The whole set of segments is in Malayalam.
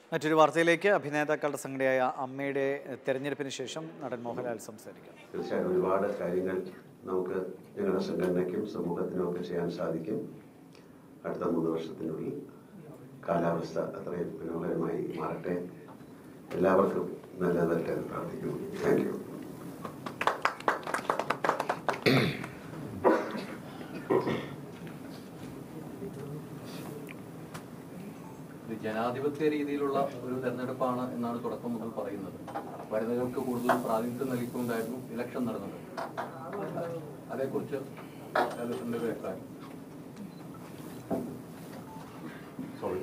മറ്റൊരു വാർത്തയിലേക്ക് അഭിനേതാക്കളുടെ സംഘടനയായ അമ്മയുടെ തെരഞ്ഞെടുപ്പിന് ശേഷം നടൻ മോഹൻലാൽ സംസാരിക്കാം തീർച്ചയായും ഒരുപാട് കാര്യങ്ങൾ നമുക്ക് ഞങ്ങളുടെ സംഘടനയ്ക്കും സമൂഹത്തിനും ഒക്കെ ചെയ്യാൻ സാധിക്കും അടുത്ത മൂന്ന് വർഷത്തിനുള്ളിൽ കാലാവസ്ഥ അത്രയും മനോഹരമായി മാറട്ടെ എല്ലാവർക്കും നല്ലത് വരട്ടെ എന്ന് പ്രാർത്ഥിക്കുന്നു താങ്ക് യു ഇത് ജനാധിപത്യ രീതിയിലുള്ള ഒരു തെരഞ്ഞെടുപ്പാണ് എന്നാണ് തുടക്കം മുതൽ പറയുന്നത് വനിതകൾക്ക് കൂടുതൽ പ്രാതിനിധ്യം നൽകിക്കൊണ്ടായിരുന്നു ഇലക്ഷൻ നടന്നത് അതേക്കുറിച്ച് കേരളത്തിന്റെ ഒരു അഭിപ്രായം സോറി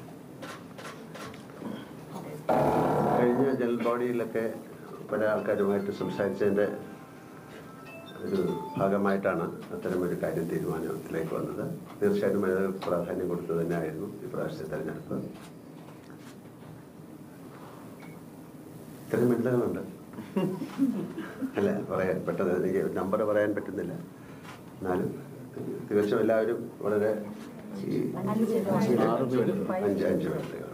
കഴിഞ്ഞ ജനറൽ ബോഡിയിലൊക്കെ പല ആൾക്കാരുമായിട്ട് സംസാരിച്ചതിൻ്റെ ഒരു ഭാഗമായിട്ടാണ് അത്തരമൊരു കാര്യം തീരുമാനത്തിലേക്ക് വന്നത് തീർച്ചയായിട്ടും അത് പ്രാധാന്യം കൊടുത്തു തന്നെയായിരുന്നു ഈ പ്രാവശ്യത്തെ തെരഞ്ഞെടുപ്പ് ഇത്രയും വനിതകളുണ്ട് അല്ല പറയാൻ പെട്ടെന്ന് എനിക്ക് നമ്പർ പറയാൻ പറ്റുന്നില്ല എന്നാലും തീർച്ചയായും എല്ലാവരും വളരെ ഈ അഞ്ച് അഞ്ച് വനിതകൾ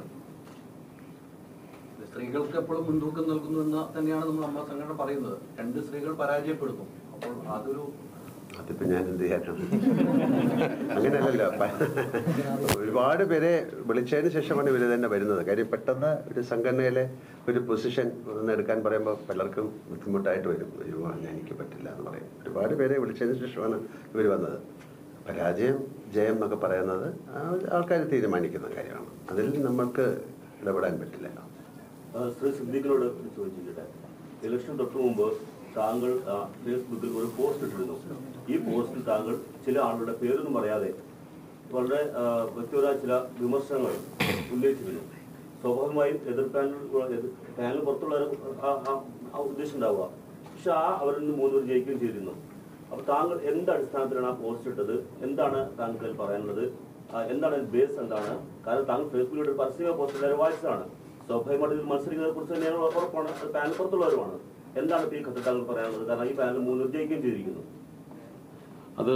ഇത് സ്ത്രീകൾക്ക് എപ്പോഴും മുൻതൂക്കം നൽകുന്നു എന്ന് തന്നെയാണ് നമ്മൾ അമ്മ സംഘടന പറയുന്നത് രണ്ട് സ്ത്രീകൾ പരാജയപ്പെടുന്നു അപ്പോൾ അതൊരു അതിപ്പോ ഞാൻ എന്ത് ചെയ്യാനാണ് അങ്ങനെയല്ലല്ലോ പ- ഒരുപാട് പേരെ വിളിച്ചതിന് ശേഷമാണ് ഇവര് തന്നെ വരുന്നത് കാര്യം പെട്ടെന്ന് ഒരു സംഘടനയിലെ ഒരു പൊസിഷൻ ഒന്ന് എടുക്കാൻ പറയുമ്പോൾ പലർക്കും ബുദ്ധിമുട്ടായിട്ട് വരും അയ്യോ ഞാൻ എനിക്ക് പറ്റില്ല എന്ന് പറയും ഒരുപാട് പേരെ വിളിച്ചതിന് ശേഷമാണ് ഇവർ വന്നത് പരാജയം ജയം എന്നൊക്കെ പറയുന്നത് ആൾക്കാർ തീരുമാനിക്കുന്ന കാര്യമാണ് അതിൽ നമ്മൾക്ക് ഇടപെടാൻ പറ്റില്ല ആ, ശ്രീ സിദ്ദീഖിനോട് ഒരു ചോദിച്ചിട്ട് ഇലക്ഷൻ തൊട്ട് മുമ്പ് താങ്കൾ ആ, ഫേസ്ബുക്കിൽ ഒരു പോസ്റ്റ് ഇട്ടിരുന്നു ഈ പോസ്റ്റിൽ താങ്കൾ ചില ആളുകളുടെ പേരൊന്നും പറയാതെ വളരെ ആ, വ്യക്തിപരമായ ചില വിമർശനങ്ങൾ ഉന്നയിച്ചിരുന്നു സ്വാഭാവികമായും എതിർ പാനൽ പാനൽ പുറത്തുള്ള ആ- ആ- ആ ഉദ്ദേശം ഉണ്ടാവുക പക്ഷെ ആ അവരിൽ നിന്ന് മൂന്നുപേർ ജയിക്കുകയും ചെയ്തിരുന്നു അപ്പൊ താങ്കൾ എന്ത് അടിസ്ഥാനത്തിലാണ് ആ പോസ്റ്റ് ഇട്ടത് എന്താണ് താങ്കൾക്ക് അതിൽ പറയാനുള്ളത് ആ, എന്താണ് ബേസ് എന്താണ് കാരണം താങ്കൾ ഫേസ്ബുക്കിലൂടെ ഒരു പരസ്യമായ പോസ്റ്റ് എല്ലാവരും വായിച്ചതാണ് സ്വാഭാവികമായിട്ട് ഇതിൽ മത്സരിക്കുന്നതിനെ കുറിച്ച് തന്നെയാണ് ഉറപ്പാണ് അത് പാനൽ പുറത്തുള്ളവരുമാണ് എന്താണ് ഇപ്പൊ ഈ ഘട്ടത്തിൽ താങ്കൾ പറയാനുള്ളത് കാരണം ഈ പാനൽ മൂന്ന് ജയിക്കുകയും ചെയ്തിരിക്കുന്നു അത്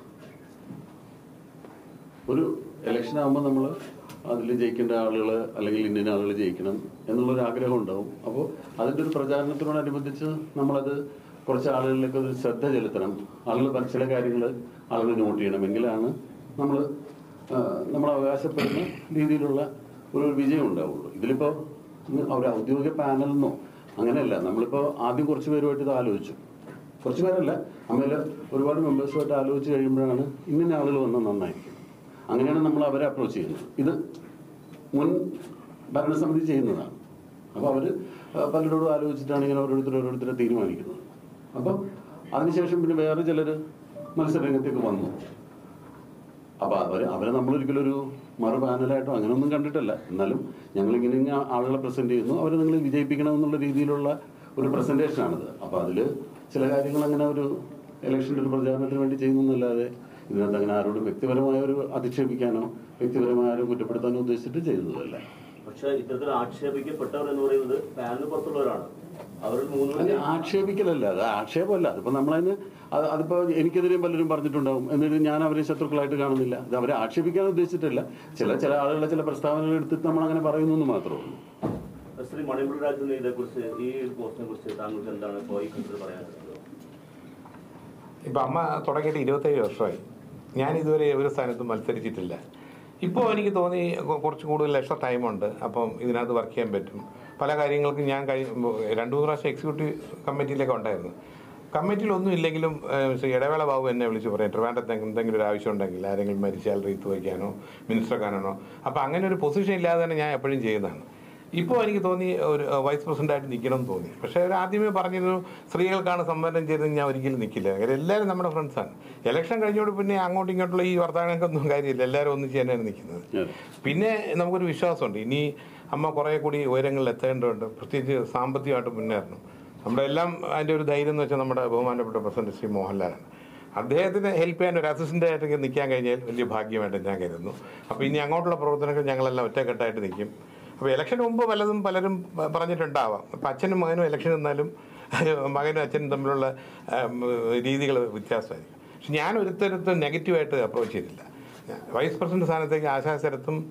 ഒരു ഇലക്ഷൻ ആകുമ്പോൾ നമ്മൾ അതിൽ ജയിക്കേണ്ട ആളുകൾ അല്ലെങ്കിൽ ഇന്ത്യൻ ആളുകൾ ജയിക്കണം എന്നുള്ളൊരു ആഗ്രഹം ഉണ്ടാവും അപ്പോൾ അതിൻ്റെ ഒരു പ്രചാരണത്തിനോടനുബന്ധിച്ച് നമ്മളത് കുറച്ച് ആളുകളിലേക്ക് ഒരു ശ്രദ്ധ ചെലുത്തണം ആളുകൾ പല ചില കാര്യങ്ങൾ ആളുകൾ നോട്ട് ചെയ്യണം എങ്കിലാണ് നമ്മൾ നമ്മൾ അവകാശപ്പെടുന്ന രീതിയിലുള്ള ഒരു വിജയം ഉണ്ടാവുള്ളൂ ഇതിലിപ്പോൾ ഒരു ഔദ്യോഗിക പാനലെന്നോ അങ്ങനെയല്ല നമ്മളിപ്പോൾ ആദ്യം കുറച്ച് പേരുമായിട്ട് ഇത് ആലോചിച്ചു കുറച്ച് പേരല്ല അമ്മയിൽ ഒരുപാട് മെമ്പേഴ്സുമായിട്ട് ആലോചിച്ച് കഴിയുമ്പോഴാണ് ഇങ്ങനെ ആളുകൾ വന്നാൽ നന്നായിരിക്കും അങ്ങനെയാണ് നമ്മൾ അവരെ അപ്രോച്ച് ചെയ്യുന്നത് ഇത് മുൻ ഭരണസമിതി ചെയ്യുന്നതാണ് അപ്പോൾ അവർ പലരോടും ആലോചിച്ചിട്ടാണ് ഇങ്ങനെ ഓരോരുത്തർ ഓരോരുത്തരെ തീരുമാനിക്കുന്നത് അപ്പം അതിനുശേഷം പിന്നെ വേറെ ചിലർ മത്സരരംഗത്തേക്ക് വന്നു അപ്പോൾ അവർ അവരെ നമ്മളൊരിക്കലും ഒരു മറു പാനലായിട്ടോ അങ്ങനെയൊന്നും കണ്ടിട്ടല്ല എന്നാലും ഞങ്ങളിങ്ങനെ ഇങ്ങനെ ആളുകളെ പ്രസൻറ്റ് ചെയ്യുന്നു അവരെ നിങ്ങൾ വിജയിപ്പിക്കണം എന്നുള്ള രീതിയിലുള്ള ഒരു പ്രസൻറ്റേഷനാണിത് അപ്പോൾ അതിൽ ചില കാര്യങ്ങൾ അങ്ങനെ ഒരു ഇലക്ഷൻ്റെ ഒരു പ്രചാരണത്തിന് വേണ്ടി ചെയ്യുന്നു എന്നല്ലാതെ ഇതിനകത്ത് അങ്ങനെ ആരോടും വ്യക്തിപരമായ ഒരു അധിക്ഷേപിക്കാനോ വ്യക്തിപരമായ ആരും കുറ്റപ്പെടുത്താനോ ഉദ്ദേശിച്ചിട്ട് ചെയ്തതല്ല പക്ഷെ ഇത്തരത്തിൽ ആക്ഷേപിക്കപ്പെട്ടവർ എന്ന് പറയുന്നത് പാനൽ പുറത്തുള്ളവരാണ് അവരിൽ മൂന്ന് അത് ആക്ഷേപിക്കലല്ല അത് ആക്ഷേപമല്ല അതിപ്പോൾ നമ്മളതിന് അത് അതിപ്പോൾ എനിക്കെതിരെയും പലരും പറഞ്ഞിട്ടുണ്ടാവും എന്നിട്ട് ഞാൻ അവരെ ശത്രുക്കളായിട്ട് കാണുന്നില്ല അത് അവരെ ആക്ഷേപിക്കാൻ ഉദ്ദേശിച്ചിട്ടില്ല ചില ചില ആളുകളെ ചില പ്രസ്താവനകൾ എടുത്തിട്ട് നമ്മൾ അങ്ങനെ പറയുന്നു എന്ന് മാത്രമേ ഉള്ളൂ ശ്രീ മണിപ്പൂർ രാജ്യത്തിന് ഇതേക്കുറിച്ച് ഈ ഒരു പോസ്റ്റിനെ കുറിച്ച് താങ്കൾക്ക് എന്താണ് ഇപ്പോൾ ഈ ഘട്ടത്തിൽ പറയാനുള്ളത് ഇപ്പം അമ്മ തുടങ്ങിയിട്ട് ഇരുപത്തേഴ് വർഷമായി ഞാൻ ഇതുവരെ ഒരു സ്ഥാനത്തും മത്സരിച്ചിട്ടില്ല ഇപ്പോൾ എനിക്ക് തോന്നി കൊ- കുറച്ച് കൂടുതൽ എക്സ്ട്രാ ടൈമുണ്ട് അപ്പം ഇതിനകത്ത് വർക്ക് ചെയ്യാൻ പറ്റും പല കാര്യങ്ങൾക്കും ഞാൻ കഴി രണ്ട് മൂന്ന് പ്രാവശ്യം എക്സിക്യൂട്ടീവ് കമ്മിറ്റിയിലൊക്കെ ഉണ്ടായിരുന്നു കമ്മിറ്റിയിലൊന്നും ഇല്ലെങ്കിലും ഏഹ്, ശ്രീ ഇടവേള ബാബു എന്നെ വിളിച്ച് പറയും ട്രിവാൻഡ്രത്ത് എന്തെങ്കിലും ഒരു ആവശ്യം ഉണ്ടെങ്കിൽ ആരെങ്കിലും മരിച്ചാൽ റീത്ത് വയ്ക്കാനോ മിനിസ്റ്റർ ആക്കാനാണോ അപ്പം അങ്ങനെ ഒരു പൊസിഷൻ ഇല്ലാതെ തന്നെ ഞാൻ എപ്പോഴും ചെയ്യുന്നതാണ് ഇപ്പോൾ എനിക്ക് തോന്നി ഒരു വൈസ് പ്രസിഡന്റായിട്ട് നിൽക്കണം എന്ന് തോന്നി പക്ഷേ അവർ ആദ്യമേ പറഞ്ഞിരുന്നു സ്ത്രീകൾക്കാണ് സംവരണം ചെയ്തത് ഞാൻ ഒരിക്കലും നിൽക്കില്ല കാര്യം എല്ലാവരും നമ്മുടെ ഫ്രണ്ട്സാണ് ഇലക്ഷൻ കഴിഞ്ഞോട് പിന്നെ അങ്ങോട്ടും ഇങ്ങോട്ടുള്ള ഈ വർത്തമാനങ്ങൾക്കൊന്നും കാര്യമില്ല എല്ലാവരും ഒന്നിച്ച് തന്നെയാണ് നിൽക്കുന്നത് അതെ. പിന്നെ നമുക്കൊരു വിശ്വാസമുണ്ട് ഇനി അമ്മ കുറേ കൂടി ഉയരങ്ങളിൽ എത്തേണ്ടതുണ്ട് പ്രത്യേകിച്ച് സാമ്പത്തികമായിട്ട് മുന്നേറണം നമ്മുടെ എല്ലാം അതിൻ്റെ ഒരു ധൈര്യം എന്ന് വെച്ചാൽ നമ്മുടെ ബഹുമാനപ്പെട്ട പ്രസിഡന്റ് ശ്രീ മോഹൻലാലാണ് അദ്ദേഹത്തിന് ഹെൽപ്പ് ചെയ്യാൻ ഒരു അസിസ്റ്റൻ്റ് ആയിട്ടൊക്കെ നിൽക്കാൻ കഴിഞ്ഞാൽ വലിയ ഭാഗ്യമായിട്ട് ഞാൻ കരുതുന്നു അപ്പോൾ ഇനി അങ്ങോട്ടുള്ള പ്രവർത്തനങ്ങൾ ഞങ്ങളെല്ലാം ഒറ്റക്കെട്ടായിട്ട് നിൽക്കും അപ്പോൾ ഇലക്ഷന് മുമ്പ് പലതും പലരും പ- പറഞ്ഞിട്ടുണ്ടാവാം ഇപ്പം അച്ഛനും മകനും ഇലക്ഷൻ നിന്നാലും മകനും അച്ഛനും തമ്മിലുള്ള രീതികൾ വ്യത്യാസമായിരിക്കും പക്ഷെ ഞാൻ ഒരുത്തരത്തും നെഗറ്റീവായിട്ട് അപ്രോച്ച് ചെയ്തില്ല വൈസ് പ്രസിഡന്റ് സ്ഥാനത്തേക്ക് ആശാ ശരത്തും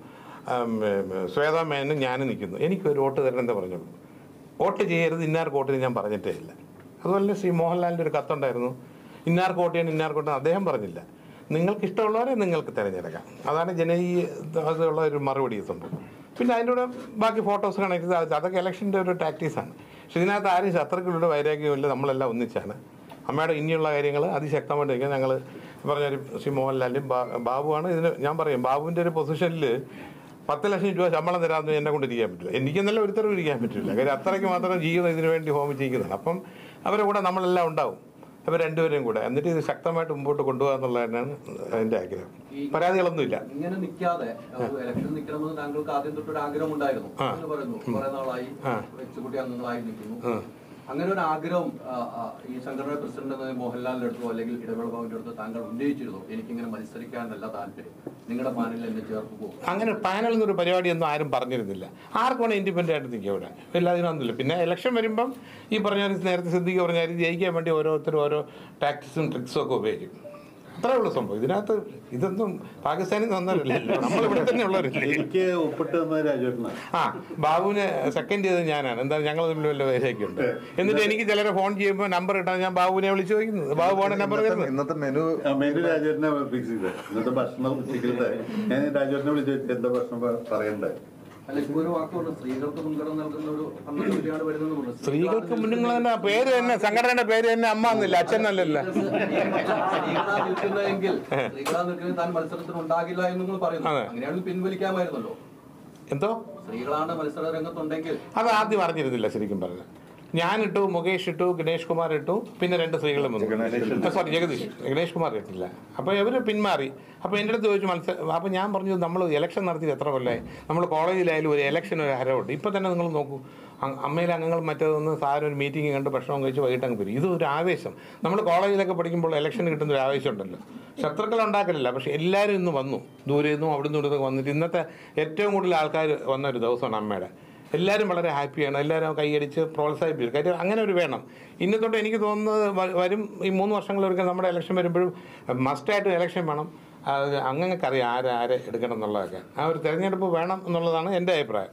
ഉം, ഉം, ശ്വേതാ മേനും ഞാനും നിൽക്കുന്നു എനിക്കൊരു വോട്ട് തരണമെന്നേ പറഞ്ഞുള്ളൂ വോട്ട് ചെയ്യരുത് ഇന്നാർക്ക് വോട്ടിന് ഞാൻ പറഞ്ഞിട്ടേ ഇല്ല അതുപോലെ തന്നെ ശ്രീ മോഹൻലാലിൻ്റെ ഒരു കത്തുണ്ടായിരുന്നു ഇന്നാർക്ക് വോട്ട് ചെയ്യണം ഇന്നാർക്ക് വോട്ട് ചെയ്യണം അദ്ദേഹം പറഞ്ഞില്ല നിങ്ങൾക്ക് ഇഷ്ടമുള്ളവരെ നിങ്ങൾക്ക് തിരഞ്ഞെടുക്കാം അതാണ് ജനകീയ അതുള്ള ഒരു മറുപടി സംഭവം പിന്നെ അതിൻ്റെ കൂടെ ബാക്കി ഫോട്ടോസ് കണക്ട് ചെയ്ത് അതൊക്കെ ഇലക്ഷൻ്റെ ഒരു ടാക്ടീസാണ് പക്ഷെ ഇതിനകത്ത് ആരും ശത്രുക്കളുടെ വൈരാഗ്യമില്ല നമ്മളെല്ലാം ഒന്നിച്ചാണ് അമ്മയുടെ ഇനിയുള്ള കാര്യങ്ങൾ അതിശക്തമായിട്ട് നിൽക്കാൻ ഞങ്ങൾ പറഞ്ഞ ഒരു ശ്രീ മോഹൻലാലും ബാബുവാണ് ഇതിന് ഞാൻ പറയും ബാബുവിൻ്റെ ഒരു പൊസിഷനിൽ പത്ത് ലക്ഷം രൂപ ശമ്പളം തരാമെന്ന് എന്നെ കൊണ്ട് ഇരിക്കാൻ പറ്റില്ല എനിക്കെന്നല്ല ഒരുത്തരം ഇരിക്കാൻ പറ്റില്ല കാര്യം അത്രയ്ക്ക് മാത്രം ജീവിതം ഇതിനു വേണ്ടി ഹോമിച്ചിരിക്കുന്നതാണ് അപ്പം അവരുടെ കൂടെ നമ്മളെല്ലാം ഉണ്ടാവും അവർ രണ്ടുപേരെയും കൂടെ എന്നിട്ട് ഇത് ശക്തമായിട്ട് മുമ്പോട്ട് കൊണ്ടുപോകുക എന്നുള്ളതാണ് എൻ്റെ ആഗ്രഹം പരാതികളൊന്നുമില്ല ഇങ്ങനെ നിൽക്കാതെ ഒരു ഇലക്ഷൻ നിൽക്കണമെന്ന് താങ്കൾക്ക് ആദ്യം തൊട്ടൊരു ആഗ്രഹം ഉണ്ടായിരുന്നു എന്ന് പറയുന്നു കുറെ നാളായി വെച്ചുകൂട്ടി അംഗങ്ങളായി നിൽക്കുന്നു അങ്ങനെ ഒരു ആഗ്രഹം ആ, ആ, ഈ സംഘടന പ്രസിഡന്റ് എന്ന മോഹൻലാലിന്റെ അടുത്തോ അല്ലെങ്കിൽ ഇടവേള ബാബുവിന്റെ അടുത്തോ താങ്കൾ ഉന്നയിച്ചിരുന്നു എനിക്കിങ്ങനെ മത്സരിക്കാനല്ല താല്പര്യം നിങ്ങളുടെ പാനലിൽ എന്നെ ചേർത്ത് പോകും അങ്ങനെ പാനൽ എന്നൊരു പരിപാടിയൊന്നും ആരും പറഞ്ഞിരുന്നില്ല ആർക്കും വേണം ഇൻഡിപെൻഡൻ്റ് ആയിട്ട് നിൽക്കുക ഇവിടെ എല്ലാത്തിനൊന്നുമില്ല പിന്നെ ഇലക്ഷൻ വരുമ്പം ഈ പറഞ്ഞ ഒരു നേരത്തെ സിദ്ധിക്ക് പറഞ്ഞ കാര്യം ജയിക്കാൻ വേണ്ടി ഓരോരുത്തരും ഓരോ ടാക്ടിക്സും ട്രിക്സും ഒക്കെ ഉപയോഗിക്കും അത്രേ ഉള്ളൂ സംഭവം ഇതിനകത്ത് ഇതൊന്നും പാകിസ്ഥാനിൽ നിന്ന് വന്നവരല്ലല്ലോ നമ്മൾ ഇവിടെ തന്നെ ഉള്ളവരില്ലേ എനിക്ക് ഒപ്പിട്ട് തന്ന രാജേട്ടനാണ് ആ ബാബുവിന് സെക്കൻഡ് ചെയ്തത് ഞാനാണ് എന്താ ഞങ്ങൾ തമ്മിൽ വല്ല വേശയൊക്കെയുണ്ട് എന്നിട്ട് എനിക്ക് ചിലരെ ഫോൺ ചെയ്യുമ്പോൾ നമ്പർ ഇട്ടാൽ ഞാൻ ബാബുവിനെ വിളിച്ച് ചോദിക്കുന്നത് ബാബു പോണ നമ്പർ തരുന്നത് ഇന്നത്തെ മെനു മെയിൻ രാജേട്ടനെ ഫിക്സ് ചെയ്തത് ഇന്നത്തെ ഭക്ഷണം ഉച്ചക്കലത്തെ ഞാൻ രാജേട്ടനെ വിളിച്ചു എന്താ ഭക്ഷണം പ- പറയണ്ടേ അല്ല ഇപ്പൊ ഒരു വാക്കുകൊണ്ട് സ്ത്രീകൾക്ക് മുൻഗണന നൽകുന്ന ഒരു പദ്ധതിയാണ് വരുന്നത് സ്ത്രീകൾക്ക് മുന്നുങ്ങൾ തന്നെ പേര് തന്നെ സംഘടനയുടെ പേര് തന്നെ അമ്മ എന്നില്ല അച്ഛൻ എന്നല്ലല്ലോ സ്ത്രീകളാ നിൽക്കുന്നതെങ്കിൽ സ്ത്രീകളാ നിൽക്കുന്നത് താൻ മത്സരത്തിന് ഉണ്ടാകില്ല എന്ന് നിങ്ങൾ പറയുന്നു അതെ. അങ്ങനെയാണെങ്കിൽ പിൻവലിക്കാമായിരുന്നല്ലോ എന്തോ സ്ത്രീകളാണ് മത്സര രംഗത്തുണ്ടെങ്കിൽ അത് ആദ്യം അറിഞ്ഞിരുന്നില്ല ശരിക്കും പറഞ്ഞത് ഞാൻ ഇട്ടു മുകേഷ് ഇട്ടു ഗണേഷ് കുമാർ ഇട്ടു പിന്നെ രണ്ട് സ്ത്രീകളും വന്നു സോറി ജഗദീഷ് ഗണേഷ് കുമാർ ഇട്ടില്ല അപ്പോൾ ഇവർ പിന്മാറി അപ്പോൾ എൻ്റെ അടുത്ത് ചോദിച്ചു മത്സരം അപ്പോൾ ഞാൻ പറഞ്ഞു നമ്മൾ ഇലക്ഷൻ നടത്തിയത് എത്ര കൊല്ലമായി നമ്മൾ കോളേജിലായാലും ഒരു ഇലക്ഷൻ ഒരു ഹരമുണ്ട് ഇപ്പോൾ തന്നെ നിങ്ങൾ നോക്കൂ അ- അമ്മയിലെ അംഗങ്ങൾ മറ്റേതൊന്ന് സാധനം ഒരു മീറ്റിംഗ് കണ്ട് ഭക്ഷണം കഴിച്ച് വൈകിട്ട് അങ്ങ് വരും ഇത് ഒരു ആവേശം നമ്മൾ കോളേജിലൊക്കെ പഠിക്കുമ്പോൾ ഇലക്ഷൻ കിട്ടുന്ന ഒരു ആവേശം ഉണ്ടല്ലോ ശത്രുക്കൾ ഉണ്ടാക്കലില്ല പക്ഷെ എല്ലാവരും ഇന്ന് വന്നു ദൂരെ നിന്നും അവിടെ നിന്നും ഇവിടുന്ന് വന്നിട്ട് ഇന്നത്തെ ഏറ്റവും കൂടുതൽ ആൾക്കാർ വന്ന ഒരു ദിവസമാണ് അമ്മയുടെ എല്ലാവരും വളരെ ഹാപ്പിയാണ് എല്ലാവരും കൈയടിച്ച് പ്രോത്സാഹിപ്പിച്ചു കാര്യം അങ്ങനെ ഒരു വേണം ഇന്ന് തൊട്ട് എനിക്ക് തോന്നുന്നത് വ- വരും ഈ മൂന്ന് വർഷങ്ങളൊരിക്കൽ നമ്മുടെ ഇലക്ഷൻ വരുമ്പോഴും മസ്റ്റായിട്ട് ഇലക്ഷൻ വേണം അത് അങ്ങനെക്കറിയാം ആരെ ആരെ എടുക്കണം എന്നുള്ളതൊക്കെ ആ ഒരു തെരഞ്ഞെടുപ്പ് വേണം എന്നുള്ളതാണ് എൻ്റെ അഭിപ്രായം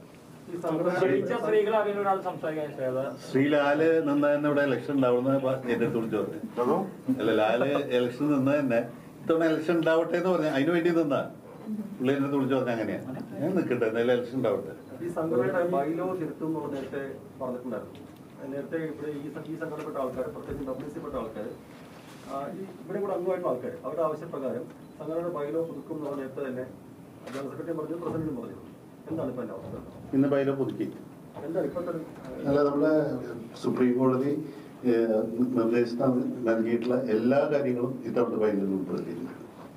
ജയിച്ച സ്ത്രീകൾ അറിയുന്ന ഒരാൾ സംസാരിക്കാൻ ശ്വേത ശ്രീ ലാല് നിന്ന് തന്നെ ഇവിടെ ഇലക്ഷൻ ഉണ്ടാവുന്ന എന്റെ അടുത്ത് വിളിച്ചു പറഞ്ഞു അല്ല ലാല് ഇലക്ഷൻ നിന്ന് തന്നെ ഇത്തവണ ഇലക്ഷൻ ഉണ്ടാവട്ടെ എന്ന് പറഞ്ഞു അതിനു വേണ്ടി നിന്നാ പുള്ളി എന്നെ അടുത്ത് വിളിച്ചു പറഞ്ഞ അങ്ങനെയാ ഞാൻ നിൽക്കട്ടെ എന്തായാലും ഇലക്ഷൻ ഉണ്ടാവട്ടെ ഈ സംഘടനയുടെ ബൈലോ തിരുത്തും എന്ന് നേരത്തെ പറഞ്ഞിട്ടുണ്ടായിരുന്നു നേരത്തെ ഇവിടെ ഈ സ- ഈ സംഘടനപ്പെട്ട ആൾക്കാർ പ്രത്യേകിച്ച് ഡബ്ല്യു സിപ്പെട്ട ആൾക്കാർ ഈ ഇവിടെ കൂടെ അംഗമായിട്ടുള്ള ആൾക്കാർ അവരുടെ ആവശ്യപ്രകാരം സംഘടനയുടെ ബൈലോ പുതുക്കും എന്ന് നേരത്തെ തന്നെ ജനറൽ സെക്രട്ടറി പറഞ്ഞു പ്രസിഡന്റും പറഞ്ഞു എന്താണ് ഇപ്പൊ എന്റെ അവസ്ഥ ഇന്ന് പൈല പുതുക്കി എന്താണ് ഇപ്പോഴത്തെ ഒരു അല്ല നമ്മുടെ സുപ്രീം കോടതി ഏഹ്, നിർദ്ദേശം നൽകിയിട്ടുള്ള എല്ലാ കാര്യങ്ങളും ഇത്തവണ പൈലിൽ ഉൾപ്പെടുത്തിയിട്ടുണ്ട്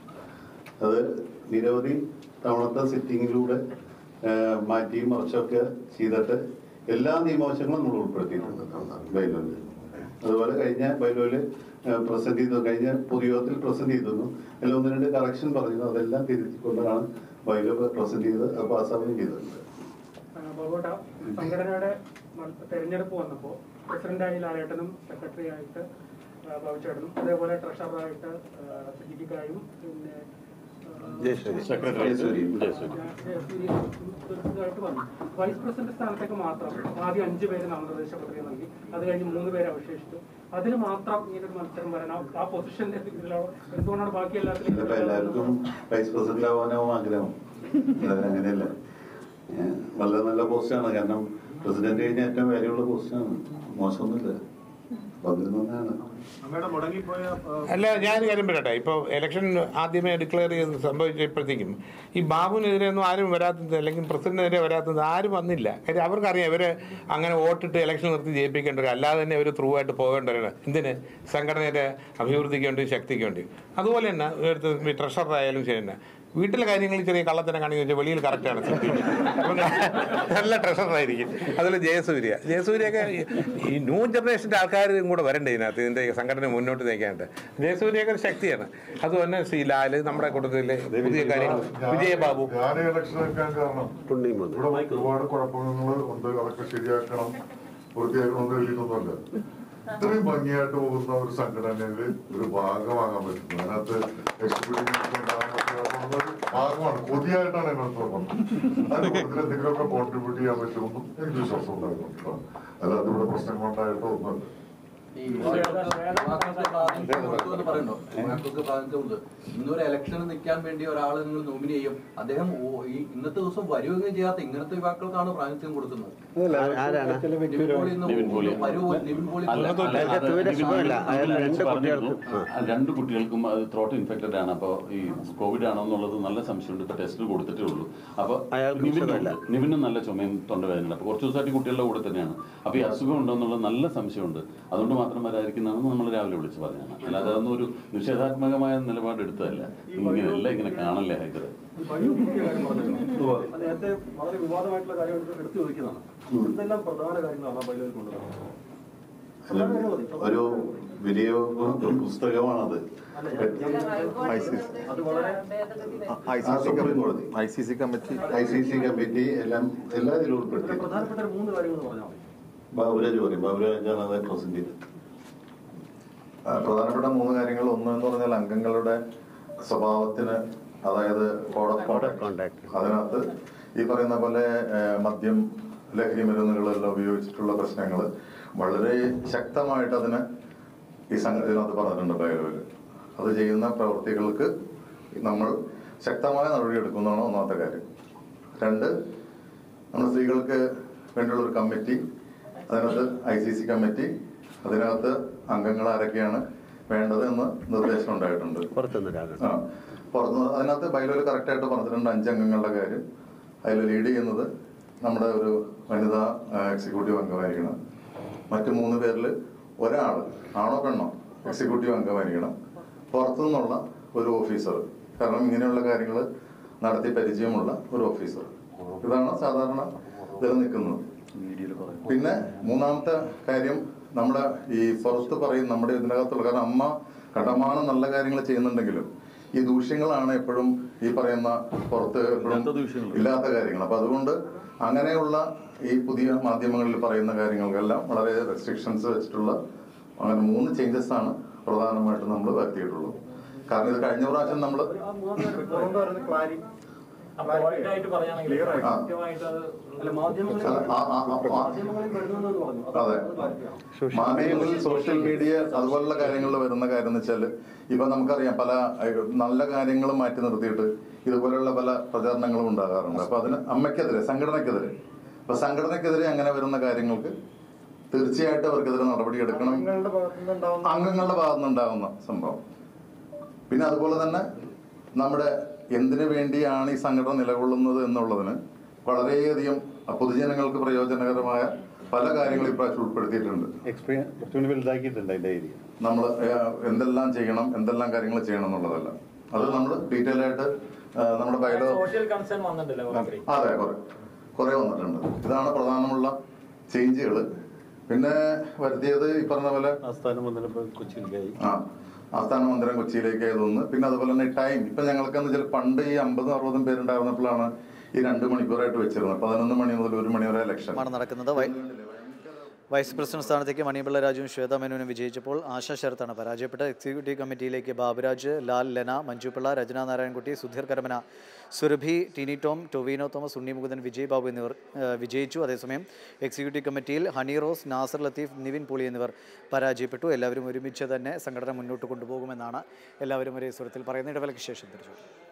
അത് നിരവധി തവണത്തെ സിറ്റിങ്ങിലൂടെ ഏഹ്, മാറ്റിയും മറിച്ചൊക്കെ ചെയ്തിട്ട് എല്ലാ നിയമവശങ്ങളും നമ്മൾ ഉൾപ്പെടുത്തിയിട്ടുണ്ട് ബൈലോയിൽ അതുപോലെ കഴിഞ്ഞ ബൈലോയിൽ പ്രസന്റ് ചെയ്തു കഴിഞ്ഞ പൊതുയോഗത്തിൽ പ്രസന്റ് ചെയ്തിരുന്നു അതിൽ ഒന്ന് രണ്ട് കറക്ഷൻ പറഞ്ഞു അതെല്ലാം തിരുത്തിക്കൊണ്ടാണ് ബൈലോ പ്രസന്റ് ചെയ്ത് അത് പാസ്സാവുകയും ചെയ്തിട്ടുണ്ട് ബോഗോട്ട സംഘടനയുടെ മ- തെരഞ്ഞെടുപ്പ് വന്നപ്പോൾ പ്രസിഡന്റായി ലാലേട്ടനും സെക്രട്ടറി ആയിട്ട് ആ, ബാബുച്ചേട്ടനും അതേപോലെ ട്രഷററായിട്ട് സിദ്ദിഖിക്കായും പിന്നെ ആ, സെക്രട്ടറി ജയസൂരി ജയസൂരി ഇതായിട്ട് വന്നു വൈസ് പ്രസിഡന്റ് സ്ഥാനത്തേക്ക് മാത്രം ആദ്യം അഞ്ചു പേര് നാമനിർദ്ദേശ പത്രിക നൽകി അത് കഴിഞ്ഞ് മൂന്ന് പേര് അവശേഷിച്ചു അതിൽ മാത്രം ഇങ്ങനൊരു മത്സരം വരാൻ ആ- ആ പൊസിഷനിൽ എന്തുകൊണ്ടാണ് ബാക്കി ഇതിപ്പോ എല്ലാവർക്കും വൈസ് പ്രസിഡന്റ് ആവാനാവും ആഗ്രഹം അല്ലാതെ അങ്ങനെയല്ല ഏഹ് വളരെ നല്ല പോസ്റ്റാണ് കാരണം പ്രസിഡന്റ് കഴിഞ്ഞ ഏറ്റവും വാല്യുള്ള പോസ്റ്റാണ് മോശമൊന്നുമില്ല പതിനൊന്നാണ് അമ്മയുടെ മുടങ്ങിപ്പോയ അല്ല ഞാൻ കാര്യം പറയട്ടെ ഇപ്പോൾ ഇലക്ഷൻ ആദ്യമേ ഡിക്ലെയർ ചെയ്ത് സംഭവിച്ചപ്പോഴത്തേക്കും ഈ ബാബുവിനെതിരെ ഒന്നും ആരും വരാത്തത് അല്ലെങ്കിൽ പ്രസിഡന്റിനെതിരെ വരാത്തത് ആരും വന്നില്ല കാര്യം അവർക്കറിയാം ഇവര് അങ്ങനെ വോട്ടിട്ട് ഇലക്ഷൻ നിർത്തി ജയിപ്പിക്കേണ്ടവർ അല്ലാതെ തന്നെ ഇവർ ത്രൂ ആയിട്ട് പോകേണ്ടവരാണ് എന്തിന് സംഘടനയുടെ അഭിവൃദ്ധിക്ക് വേണ്ടി ശക്തിക്ക് വേണ്ടി അതുപോലെ തന്നെ ഇവിടുത്തെ ട്രഷറർ ആയാലും ശരി തന്നെ വീട്ടിലെ കാര്യങ്ങളിൽ ചെറിയ കള്ളത്തിനെ കാണിക്കുന്ന വെച്ചാൽ വെളിയിൽ കറക്റ്റാണ് അപ്പം നല്ല ട്രഷറായിരിക്കും അതുപോലെ ജയസൂര്യ ജയസൂര്യൊക്കെ ഈ- ഈ ന്യൂ ജനറേഷൻ്റെ ആൾക്കാരും കൂടെ വരണ്ടേ ഇതിനകത്ത് ഇതിൻ്റെ സംഘടന മുന്നോട്ട് നയിക്കാനായിട്ട് ജയസൂര്യൊക്കെ ഒരു ശക്തിയാണ് അതുപോലെ ശ്രീ ലാല് നമ്മുടെ കൂട്ടത്തിലെ പുതിയ കാര്യങ്ങൾ വിജയബാബു ഞാൻ ഇലക്ഷൻ എടുക്കാൻ കാരണം പുണ്യം വന്നു ഇവിടെ ഒരുപാട് കുഴപ്പങ്ങൾ ഉണ്ട് അതൊക്കെ ശരിയാക്കണം വൃത്തിയാക്കണം എന്ന് എഴുതിയിട്ടൊന്നുമല്ല ഇത്രയും ഭംഗിയായിട്ട് പോകുന്ന ഒരു സംഘടനയിൽ ഒരു ഭാഗമാകാൻ പറ്റും അതിനകത്ത് എക്സിക്യൂട്ടീവ് ഉണ്ടാകാൻ പറ്റുക എന്നുള്ളത് ഭാഗമാണ് കൊതിയായിട്ടാണ് എന്നെ അടുത്ത് പറഞ്ഞത് അതിന്റെ കൂട്ടത്തിൽ എന്തെങ്കിലുമൊക്കെ കോൺട്രിബ്യൂട്ട് ചെയ്യാൻ പറ്റുമെന്നും എനിക്ക് വിശ്വാസം ഉണ്ടായിരുന്നു കേട്ടോ. അല്ലാതെ ഇവിടെ പ്രശ്നങ്ങളുണ്ടായിട്ടോ ഒന്നുമല്ല ഈ യുവാക്കൾക്ക് പ്രാതിനിധ്യം കൊടുത്തു എന്ന് പറയുന്നു യുവാക്കൾക്ക് പ്രാതിനിധ്യം ഉണ്ട് ഇന്നൊരു ഇലക്ഷന് നിൽക്കാൻ വേണ്ടി ഒരാൾ നിങ്ങൾ നോമിനി ചെയ്യും അദ്ദേഹം ഓ- ഈ ഇന്നത്തെ ദിവസം വരുകയും ചെയ്യാത്ത ഇങ്ങനത്തെ യുവാക്കൾക്കാണ് പ്രാതിനിധ്യം കൊടുക്കുന്നത് ആരാണ് നിവിൻ പോളി എന്ന് നിവിൻ പോളി. വരുവോ നിവിൻ പോളി അല്ല, തോന്നുന്നു. അല്ല, അത് തീരെ നിവിൻ സുഖമില്ല. പോളി അയാൾ രണ്ട് വിളിച്ച് പറഞ്ഞിരുന്നു. കുട്ടികൾക്കും, ആ, രണ്ട് കുട്ടികൾക്കും അത് ത്രോട്ട് ഇൻഫെക്റ്റഡ് ആണ് അപ്പോൾ ഈ കോവിഡ് ആണോ എന്നുള്ളത് നല്ല സംശയമുണ്ട് ഇപ്പൊ ടെസ്റ്റ് കൊടുത്തിട്ടേ ഉള്ളൂ അപ്പൊ അയാൾക്ക് നിവിനും സുഖമില്ല. നിവിനും നല്ല ചുമയും തൊണ്ടവേദന അപ്പൊ കുറച്ച് ദിവസമായിട്ട് കുട്ടികളുടെ കൂടെ തന്നെയാണ് അപ്പൊ ഈ അസുഖം ഉണ്ടോ എന്നുള്ളത് നല്ല സംശയമുണ്ട് അതുകൊണ്ട് മാത്രം വരാതിരിക്കുന്നതാണ് നമ്മൾ രാവിലെ വിളിച്ച് പറഞ്ഞതാണ് അല്ലാതെ അതൊന്നും ഒരു നിഷേധാത്മകമായ നിലപാട് എടുത്തതല്ല ഇങ്ങനെയല്ല ഇങ്ങനെ കാണല്ലേ ഹൈദർ നേരത്തെ വളരെ വിവാദമായിട്ടുള്ള കാര്യം എടുത്തു ചോദിക്കുന്നതാണ് എന്തെല്ലാം പ്രധാന കാര്യങ്ങളാണ് ബൈലോയിൽ കൊണ്ടുവരുന്നത് ഒരു വീഡിയോ പുസ്തകമാണത് അത് വളരെ ആ, സുപ്രീം കോടതി I C C committee I C C committee എല്ലാം എല്ലാ ഇതിലും ഉൾപ്പെടുത്തി പ്രധാനപ്പെട്ട ഒരു മൂന്ന് കാര്യങ്ങൾ പറഞ്ഞാൽ മതി ബാബുരാജ് പറയും ബാബുരാജാണ് അത് പ്രസന്റ് ചെയ്തത് ആ, പ്രധാനപ്പെട്ട മൂന്ന് കാര്യങ്ങൾ ഒന്ന് എന്ന് പറഞ്ഞാൽ അംഗങ്ങളുടെ സ്വഭാവത്തിന് അതായത് കോഡ് ഓഫ് കോണ്ടാക്ട് കോണ്ടാക്ട് അതിനകത്ത് ഈ പറയുന്ന പോലെ ഏഹ്, മദ്യം ലഹരി മരുന്നുകളെല്ലാം ഉപയോഗിച്ചിട്ടുള്ള പ്രശ്നങ്ങൾ വളരെ ശക്തമായിട്ട് അതിന് ഈ സംഗതിനകത്ത് പറഞ്ഞിട്ടുണ്ട് ബയോയിൽ അത് ചെയ്യുന്ന പ്രവൃത്തികൾക്ക് നമ്മൾ ശക്തമായ നടപടി എടുക്കുന്നതാണ് ഒന്നാമത്തെ കാര്യം രണ്ട് നമ്മുടെ സ്ത്രീകൾക്ക് വേണ്ടിയുള്ള ഒരു കമ്മിറ്റി അതിനകത്ത് ഐ സി സി കമ്മിറ്റി അതിനകത്ത് അംഗങ്ങൾ ആരൊക്കെയാണ് വേണ്ടത് എന്ന് നിർദ്ദേശം ഉണ്ടായിട്ടുണ്ട് പുറത്തുനിന്ന് ഒരാളാണ് ആ പുറത്ത് അതിനകത്ത് ബൈലോയിൽ കറക്റ്റ് ആയിട്ട് പറഞ്ഞിട്ടുണ്ട് അഞ്ചംഗങ്ങളുടെ കാര്യം അതിൽ ലീഡ് ചെയ്യുന്നത് നമ്മുടെ ഒരു വനിതാ എക്സിക്യൂട്ടീവ് അംഗമായിരിക്കണം മറ്റു മൂന്ന് പേരിൽ ഒരാൾ ആണോ പെണ്ണോ എക്സിക്യൂട്ടീവ് അംഗമായിരിക്കണം പുറത്തുനിന്നുള്ള ഒരു ഓഫീസർ കാരണം ഇങ്ങനെയുള്ള കാര്യങ്ങൾ നടത്തി പരിചയമുള്ള ഒരു ഓഫീസർ ഇതാണ് സാധാരണ ഇതിൽ നിൽക്കുന്നത് പിന്നെ മൂന്നാമത്തെ കാര്യം നമ്മുടെ ഈ പുറത്ത് പറയും നമ്മുടെ ഇതിനകത്തുള്ള കാരണം അമ്മ കടമാനം നല്ല കാര്യങ്ങൾ ചെയ്യുന്നുണ്ടെങ്കിലും ഈ ദൂഷ്യങ്ങളാണ് എപ്പോഴും ഈ പറയുന്ന പുറത്ത് എപ്പോഴും ഇല്ലാത്ത കാര്യങ്ങൾ അപ്പൊ അതുകൊണ്ട് അങ്ങനെയുള്ള ഈ പുതിയ മാധ്യമങ്ങളിൽ പറയുന്ന കാര്യങ്ങൾക്കെല്ലാം വളരെ റെസ്ട്രിക്ഷൻസ് വെച്ചിട്ടുള്ള അങ്ങനെ മൂന്ന് ചേഞ്ചസ് ആണ് പ്രധാനമായിട്ടും നമ്മൾ വരുത്തിയിട്ടുള്ളത് കാരണം ഇത് കഴിഞ്ഞ പ്രാവശ്യം നമ്മൾ ആ മൂന്ന് പേര് ക്ലാരി ആയിട്ട് പറയുകയാണെങ്കിൽ ആ. കൃത്യമായിട്ട് അത് അല്ല മാധ്യമങ്ങളിൽ ആ, ആ, ആ, ആ. മാധ്യമങ്ങളിൽ വരുന്നതെന്ന് പറഞ്ഞു അത് അതെ അത് clarify ചെയ്യാം. മാധ്യമങ്ങളിൽ സോഷ്യൽ മീഡിയ അതുപോലുള്ള കാര്യങ്ങളിൽ വരുന്ന കാര്യം എന്ന് വെച്ചാൽ ഇപ്പൊ നമുക്കറിയാം പല അഹ്, നല്ല കാര്യങ്ങളും മാറ്റി നിർത്തിയിട്ട് ഇതുപോലുള്ള പല പ്രചാരണങ്ങളും ഉണ്ടാകാറുണ്ട് അപ്പൊ അതിന് അമ്മയ്ക്കെതിരെ സംഘടനയ്ക്കെതിരെ അപ്പൊ സംഘടനയ്ക്കെതിരെ അങ്ങനെ വരുന്ന കാര്യങ്ങൾക്ക് തീർച്ചയായിട്ടും അവർക്കെതിരെ നടപടി എടുക്കണം നിങ്ങളുടെ ഭാഗത്തുനിന്നുണ്ടാവുന്ന അംഗങ്ങളുടെ ഭാഗത്തുനിന്നുണ്ടാകുന്ന സംഭവം പിന്നെ അതുപോലെ തന്നെ നമ്മുടെ എന്തിനു വേണ്ടിയാണ് ഈ സംഘടന നിലകൊള്ളുന്നത് എന്നുള്ളതിന് വളരെയധികം പൊതുജനങ്ങൾക്ക് പ്രയോജനകരമായ പല കാര്യങ്ങളും ഇപ്രാവശ്യം ഉൾപ്പെടുത്തിയിട്ടുണ്ട് എക്സ്പീരിയൻസ് കുറച്ചുകൂടി വലുതാക്കിയിട്ടുണ്ട് അതിന്റെ ഏരിയ നമ്മൾ എന്തെല്ലാം ചെയ്യണം എന്തെല്ലാം കാര്യങ്ങൾ ചെയ്യണം എന്നുള്ളതല്ല അത് നമ്മൾ ഡീറ്റെയിൽ ആയിട്ട് ആ, നമ്മുടെ ബയോളോ സോഷ്യൽ കൺസേൺ വന്നിട്ടുണ്ടല്ലോ കുറെ അതെ കുറെ കുറെ വന്നിട്ടുണ്ട് ഇതാണ് പ്രധാനമുള്ള ചേഞ്ചുകൾ പിന്നെ വരുത്തിയത് ഈ പറഞ്ഞ പോലെ ആസ്ഥാനം വന്നപ്പോൾ കൊച്ചിയിലായി ആ ആസ്ഥാന മന്ദിരം കൊച്ചിയിലേക്ക് ആയതൊന്ന് പിന്നെ അതുപോലെ തന്നെ ടൈം ഇപ്പൊ ഞങ്ങൾക്ക് എന്ന് വെച്ചാൽ പണ്ട് ഈ അമ്പതും അറുപതും പേരുണ്ടായിരുന്നപ്പോഴാണ് ഈ രണ്ട് മണിക്കൂറായിട്ട് വെച്ചിരുന്നത് പതിനൊന്ന് മണി മുതൽ ഒരു മണി വരെ ഇലക്ഷൻ ആണ് നടക്കുന്നത് വൈ- വൈസ് പ്രസിഡന്റ് സ്ഥാനത്തേക്ക് മണിപിള്ള രാജുവും ശ്വേത മേനോനും വിജയിച്ചപ്പോൾ ആശാ ശരത്താണ് പരാജയപ്പെട്ട എക്സിക്യൂട്ടീവ് കമ്മിറ്റിയിലേക്ക് ബാബുരാജ് ലാൽ ലെന മഞ്ജുപിള്ള രചന നാരായണൻകുട്ടി സുധീർ കരമന സുരഭി ടിനി ടോം ടൊവിനോ തോമസ് ഉണ്ണി മുകുന്ദൻ വിജയ് ബാബു എന്നിവർ ഏഹ്, വിജയിച്ചു അതേസമയം എക്സിക്യൂട്ടീവ് കമ്മിറ്റിയിൽ ഹണി റോസ് നാസർ ലത്തീഫ് നിവിൻ പോളി എന്നിവർ പരാജയപ്പെട്ടു എല്ലാവരും ഒരുമിച്ച് തന്നെ സംഘടന മുന്നോട്ട് കൊണ്ടുപോകുമെന്നാണ് എല്ലാവരും ഒരേ സ്വരത്തിൽ പറയുന്ന ഇടവേളയ്ക്ക് ശേഷം തിരിച്ചു